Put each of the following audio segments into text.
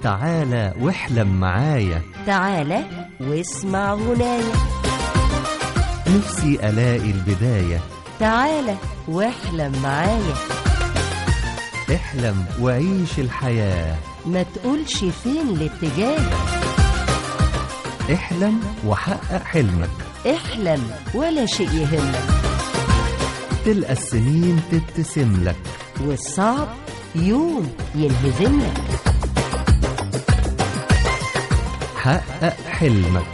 تعالى واحلم معايا تعالى واسمع غناية نفسي ألاقي البداية تعالى واحلم معايا احلم وعيش الحياة ما تقولش فين الاتجاه احلم وحقق حلمك احلم ولا شيء يهمك تلقى السنين تبتسم لك والصعب يوم ينهزم لك حقق حلمك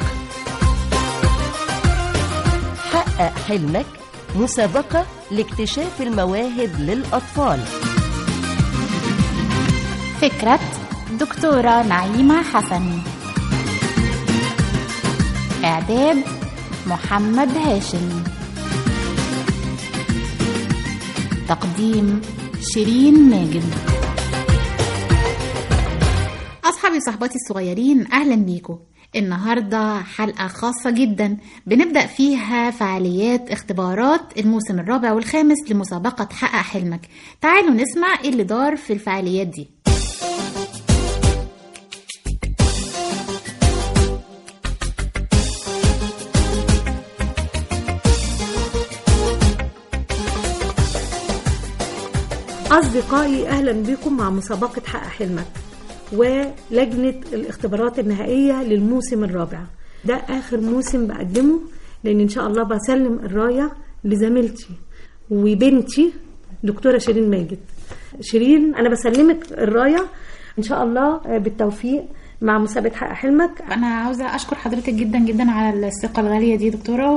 حقق حلمك مسابقة لاكتشاف المواهب للأطفال فكرة دكتورة نعيمة حسن إعداد محمد هاشم تقديم شيرين ماجد أصحابي وصحباتي الصغيرين أهلا بيكم النهاردة حلقة خاصة جدا بنبدأ فيها فعاليات اختبارات الموسم الرابع والخامس لمسابقة حقق حلمك تعالوا نسمع ايه اللي دار في الفعاليات دي أصدقائي أهلا بكم مع مسابقة حقق حلمك ولجنة الاختبارات النهائية للموسم الرابع ده آخر موسم بقدمه لأن إن شاء الله بسلم الراية لزميلتي وبنتي دكتورة شيرين ماجد شيرين أنا بسلمك الراية إن شاء الله بالتوفيق مع مسابقة حقق حلمك انا عاوزه اشكر حضرتك جدا جدا على الثقه الغاليه دي دكتوره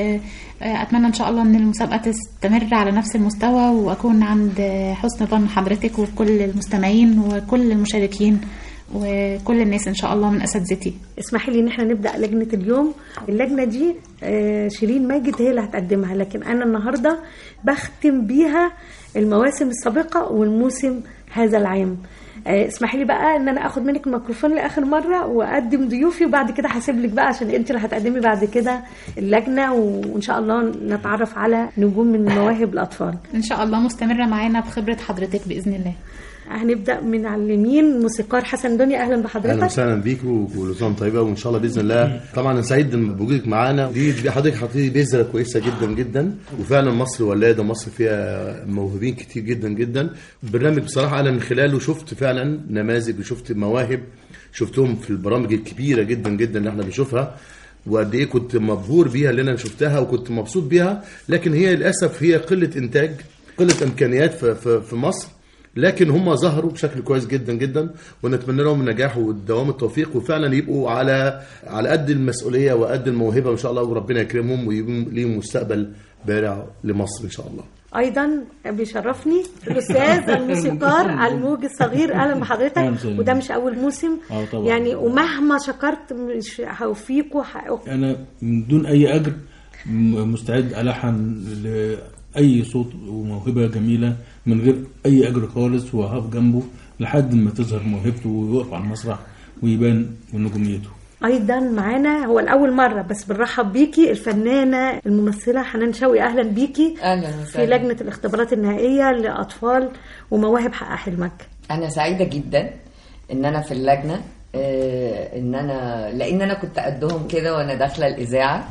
واتمنى ان شاء الله ان المسابقه تستمر على نفس المستوى واكون عند حسن ظن حضرتك وكل المستمعين وكل المشاركين وكل الناس ان شاء الله من اساتذتي اسمحي لي ان احنا نبدا لجنه اليوم اللجنه دي آه، شيرين ماجد هي اللي هتقدمها لكن انا النهارده بختم بيها المواسم السابقه والموسم هذا العام آه، اسمحي لي بقى ان انا اخد منك الميكروفون لاخر مره واقدم ضيوفي وبعد كده هسيب لك بقى عشان انت اللي هتقدمي بعد كده اللجنه وان شاء الله نتعرف على نجوم من مواهب الاطفال ان شاء الله مستمره معانا بخبره حضرتك باذن الله هنبدا من على اليمين موسيقار حسن دنيا اهلا اهلا بحضرتك وسهلا بيك وكل سنه وأنت طيبه وان شاء الله باذن الله طبعا انا سعيد بوجودك معانا دي دي حضرتك حطيتي بذره كويسه جدا جدا وفعلا مصر ولاده مصر فيها موهوبين كتير جدا جدا البرنامج بصراحه انا من خلاله شفت فعلا نماذج وشفت مواهب شفتهم في البرامج الكبيره جدا جدا اللي احنا بنشوفها وقد ايه كنت مبهور بيها اللي انا شفتها وكنت مبسوط بيها لكن هي للاسف هي قله انتاج قله امكانيات في, في, في مصر لكن هم ظهروا بشكل كويس جدا جدا ونتمنى لهم النجاح والدوام التوفيق وفعلا يبقوا على على قد المسؤوليه وقد الموهبه ان شاء الله وربنا يكرمهم ويبقوا ليهم مستقبل بارع لمصر ان شاء الله. ايضا بيشرفني الاستاذ الموسيقار الموج الصغير اهلا بحضرتك أهلا وسهلا. وده مش اول موسم آه طبعا. يعني ومهما شكرت مش هوفيكوا حقكم انا من دون اي اجر م- مستعد الحن لاي صوت وموهبه جميله من غير اي اجر خالص وهقف جنبه لحد ما تظهر موهبته ويقف على المسرح ويبان من نجوميته ايضا معانا هو الاول مره بس بنرحب بيكي الفنانه الممثله حنان شوقي اهلا بيكي اهلا في وسهلا لجنه الاختبارات النهائيه لاطفال ومواهب حقق حلمك انا سعيده جدا ان انا في اللجنه آه، ان انا لان انا كنت قدهم كده وانا داخله الاذاعه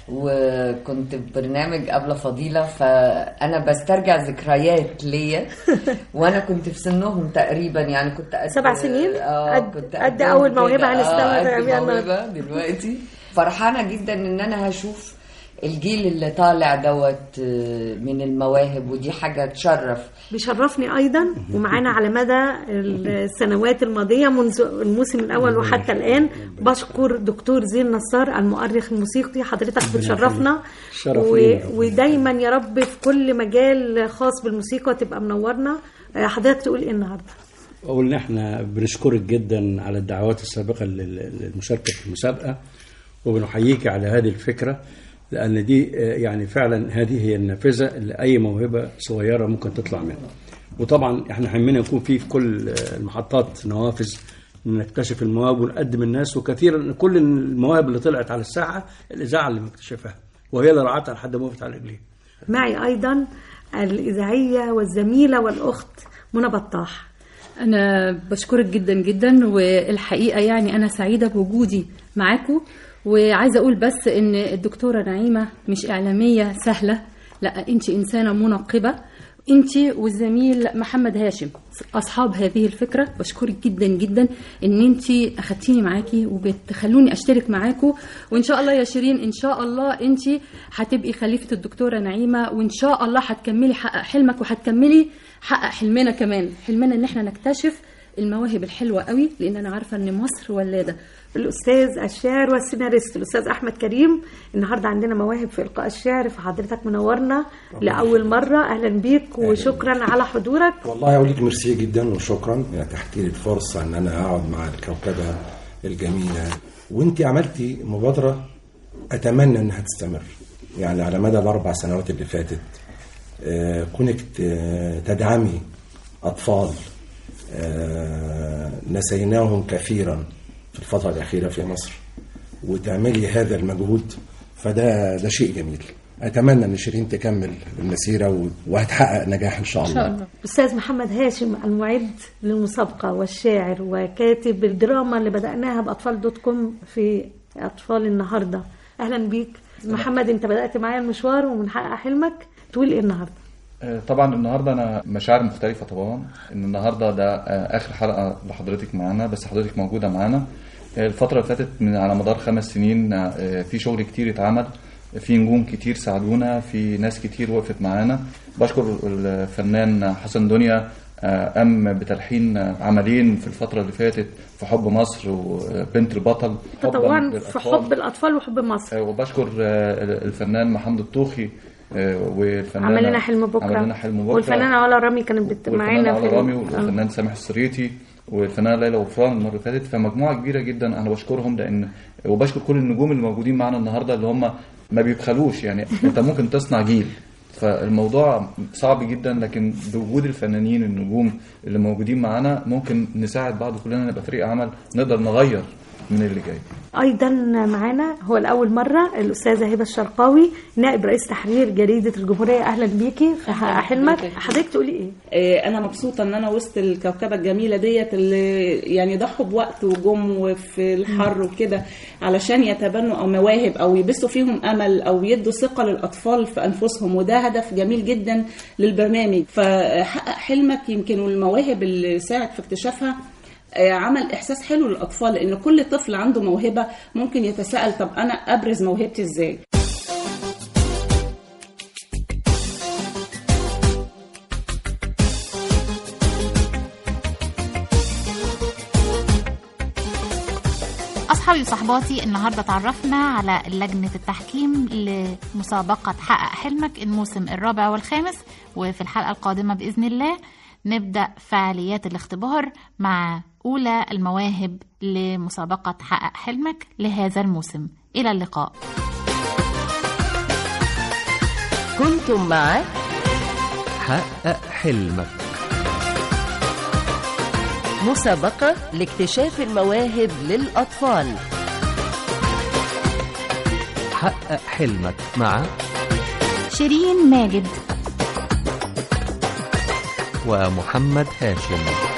وكنت في برنامج قبل فضيله فانا بسترجع ذكريات ليا وانا كنت في سنهم تقريبا يعني كنت قد سبع سنين؟ اه قد- كنت قد قدهم أول كده. موهبة هنستمتع آه، قد بيها موهبه دلوقتي فرحانه جدا ان انا هشوف الجيل اللي طالع دوت آه، من المواهب ودي حاجه تشرف بيشرفني ايضا ومعانا على مدى السنوات الماضيه منذ الموسم الاول وحتى الان بشكر دكتور زين نصار المؤرخ الموسيقي حضرتك بتشرفنا شرف و... لينا. ودايما يا رب في كل مجال خاص بالموسيقى تبقى منورنا آه، حضرتك تقول ايه النهارده أقول إن إحنا بنشكرك جدا على الدعوات السابقة لل- للمشاركة في المسابقة وبنحييك على هذه الفكرة لأن دي آه، يعني فعلا هذه هي النافذة اللي أي موهبة صغيرة ممكن تطلع منها وطبعا إحنا حمينا يكون في في كل آه، المحطات نوافذ نكتشف المواهب ونقدم الناس وكثيرا كل المواهب اللي طلعت على الساحة الإذاعة اللي مكتشفها وهي اللي رعتها لحد ما وقفت على رجليها معي ايضا الاذاعيه والزميله والاخت منى بطاح أنا بشكرك جدا جدا والحقيقة يعني أنا سعيدة بوجودي معاكم وعايزة أقول بس إن الدكتورة نعيمة مش إعلامية سهلة لا أنت إنسانة منقبة أنت والزميل محمد هاشم أصحاب هذه الفكرة بشكرك جدا جدا إن أنت أخدتيني معاكي وبتخلوني أشترك معاكم وإن شاء الله يا شيرين إن شاء الله أنت هتبقي خليفة الدكتورة نعيمة وإن شاء الله هتكملي حقق حلمك وهتكملي حقق حلمنا كمان حلمنا ان احنا نكتشف المواهب الحلوه قوي لان انا عارفه ان مصر ولاده الاستاذ الشاعر والسيناريست الاستاذ احمد كريم النهارده عندنا مواهب في القاء الشعر فحضرتك منورنا لاول مره اهلا بيك وشكرا على حضورك والله اقول لك ميرسي جدا وشكرا يعني تحت لي الفرصه ان انا اقعد مع الكوكبه الجميله وانت عملتي مبادره اتمنى انها تستمر يعني على مدى الاربع سنوات اللي فاتت آه، كونك ت- تدعمي اطفال آه، نسيناهم كثيرا في الفتره الاخيره في مصر وتعملي هذا المجهود فده ده شيء جميل اتمنى ان شيرين تكمل المسيره و- وهتحقق نجاح ان شاء الله, الاستاذ محمد هاشم المعد للمسابقه والشاعر وكاتب الدراما اللي بداناها باطفال دوت كوم في اطفال النهارده اهلا بيك محمد انت بدات معايا المشوار ومن حقق حلمك تقول ايه النهارده آه، طبعا النهارده انا مشاعر مختلفه طبعا ان النهارده ده آه، اخر حلقه لحضرتك معانا بس حضرتك موجوده معانا آه، الفتره اللي فاتت من على مدار خمس سنين آه، في شغل كتير اتعمل في نجوم كتير ساعدونا في ناس كتير وقفت معانا بشكر الفنان حسن دنيا آه، قام بتلحين عملين في الفتره اللي فاتت في حب مصر وبنت البطل حباً تطوعا في للأطفال. حب الاطفال وحب مصر آه، وبشكر آه، الفنان محمد الطوخي آه، والفنان عمل لنا حلم بكره عمل لنا حلم بكره والفنانه علا رامي كانت بت... والفنان معانا على في رامي ال- آه. والفنان سامح السريتي والفنانه ليلى غفران المره اللي فاتت فمجموعه كبيره جدا انا بشكرهم لان وبشكر كل النجوم اللي موجودين معانا النهارده اللي هم ما بيبخلوش يعني انت ممكن تصنع جيل فالموضوع صعب جدا لكن بوجود الفنانين النجوم اللي موجودين معانا ممكن نساعد بعض كلنا نبقى فريق عمل نقدر نغير من اللي جاي ايضا معانا هو لاول مره الاستاذه هبه الشرقاوي نائب رئيس تحرير جريده الجمهوريه اهلا بيكي في حقق حلمك حضرتك تقولي ايه آه، انا مبسوطه ان انا وسط الكوكبه الجميله ديت اللي يعني ضحوا بوقت وجم وفي الحر وكده علشان يتبنوا او مواهب او يبثوا فيهم امل او يدوا ثقه للاطفال في انفسهم وده هدف جميل جدا للبرنامج فحقق حلمك يمكن والمواهب اللي ساعد في اكتشافها آه، عمل احساس حلو للاطفال لان كل طفل عنده موهبه ممكن يتساءل طب انا ابرز موهبتي ازاي أصحابي وصحباتي النهاردة تعرفنا على لجنة التحكيم لمسابقة حقق حلمك الموسم الرابع والخامس وفي الحلقة القادمة بإذن الله نبدأ فعاليات الاختبار مع أولى المواهب لمسابقة حقق حلمك لهذا الموسم إلى اللقاء كنتم مع حقق حلمك مسابقة لاكتشاف المواهب للأطفال حقق حلمك مع شيرين ماجد ومحمد هاشم